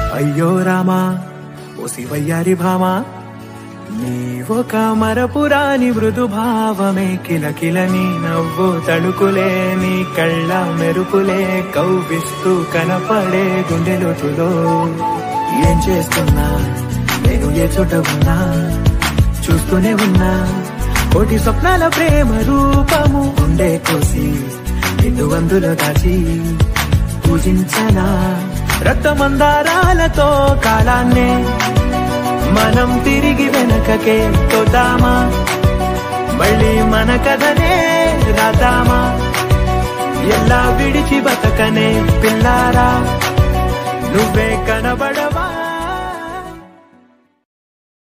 అయ్యో రామా ఓ శివయ్యారి భామా నీవొక మరపురాని మృదు భావమే కిలకిలని నవ్వు తడుకులే నీ కళ్ళ మెరుపులే కవ్విస్తూ కనపడే గుండెలోతులో ఏం చేస్తున్నా నేను ఏ చోట ఉన్నా చూస్తూనే ఉన్నా కోటి స్వప్నాల ప్రేమ రూపము ఉండే కోసి నిన్ను అందులో దాచి పూజించనా రక్తమందారాలతో కాలాన్నే మనం తిరిగి వెనకకే తోదామా మళ్ళీ మన కథనే రాదామా ఎలా విడిచి బతకనే పిల్లారా నువ్వే కనబడవా